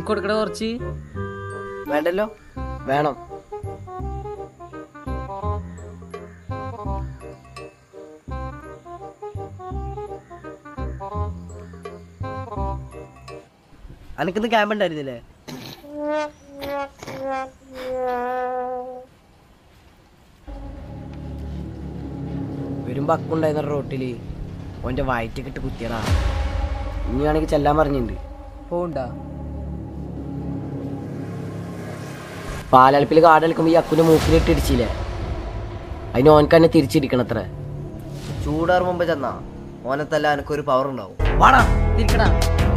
എനിക്ക് കൊടുക്കണ കുറച്ച് വേണ്ടല്ലോ വേണം അനക്കിന്ന് ക്യാമ്പ് ഉണ്ടായിരുന്നില്ലേ വരുമ്പോ അക്കുണ്ടായിരുന്ന റോട്ടില് ഓന്റെ വയറ്റിക്കിട്ട് കുത്തിയടാ ഇനിയാണെങ്കിൽ ചെല്ലാൻ പറഞ്ഞിട്ടുണ്ട് പോണ്ടാ പാലടുപ്പിൽ കാടൽക്കുമ്പോ ഈ അക്കുന്റെ മൂക്കിലിട്ട് ഇടിച്ചില്ലേ അതിന് ഓനക്ക് തന്നെ തിരിച്ചിരിക്കണത്ര ചൂടാറ് മുമ്പ് ചെന്നാ ഓനത്തല്ല എനക്കൊരു പവർ ഉണ്ടാവും വാടാ തിരിക്കടാ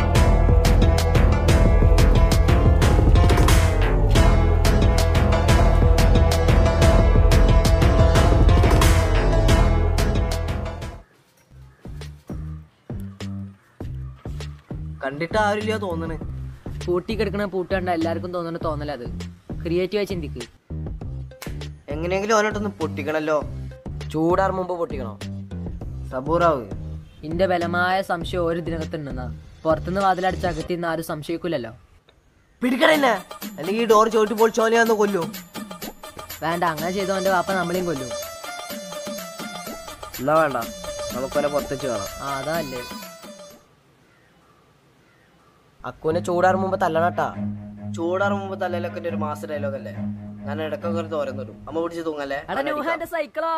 കണ്ടിട്ട് ആരില്ല തോന്നണ് പൂട്ടി കിടക്കണ പൂട്ട് കണ്ട എല്ലാവർക്കും തോന്നണ തോന്നല അത് ക്രിയേറ്റീവായി ചിന്തിക്ക് എങ്ങനെയെങ്കിലും ഓനോട്ടൊന്ന് പൊട്ടിക്കണല്ലോ ചൂടാറ് മുമ്പ് പൊട്ടിക്കണോ സബൂറാവ് ഇന്റെ ബലമായ സംശയം ഒരു ഇതിനകത്തുണ്ടെന്നാ പുറത്തുനിന്ന് വാതിലടിച്ച് അകത്തിന്ന് ആരും സംശയിക്കൂലല്ലോ പിടിക്കണെന്നെ അല്ലെങ്കിൽ ഈ ഡോർ ചോട്ടി പൊളിച്ചോനെയാന്ന് കൊല്ലു വേണ്ട അങ്ങനെ ചെയ്തോ എന്റെ വാപ്പ നമ്മളെയും കൊല്ലും എന്നാ വേണ്ട നമുക്കൊന്നെ പുറത്തേച്ച് കാണാം ആ അതാ അല്ലേ അക്കുവിനെ ചൂടാറ് മുമ്പ് തല്ലണട്ടാ ചൂടാറ് മുമ്പ് തല്ലലൊക്കെ ഒരു മാസ ഡയലോഗ് അല്ലേ ഞാൻ ഇടക്കൊക്കെ ഒരു തോരൻ തരും അമ്മ പിടിച്ച് തൂങ്ങല്ലേ എടാ ന്യൂഹാന്റെ സൈക്കിളാ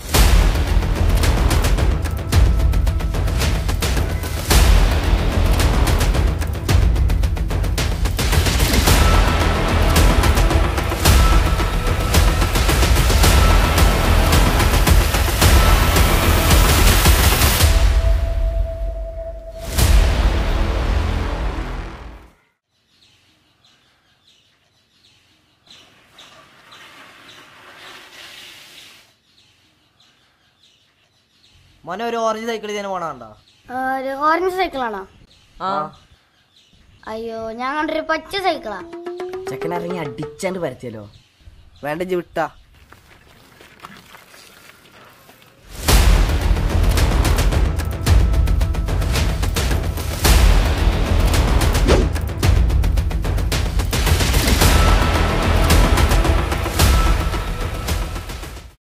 മോനെ ഒരു ഓറഞ്ച് സൈക്കിൾ ഇതിനെ പോണാണ്ടാ ഒരു ഓറഞ്ച് സൈക്കിളാണോ ആ അയ്യോ ഞാൻ കണ്ടൊരു പച്ച സൈക്കിളാ ചെക്കൻ ഇറങ്ങി അടിച്ചാണ്ട് പരത്തിയല്ലോ വേണ്ട ജി വിട്ടാ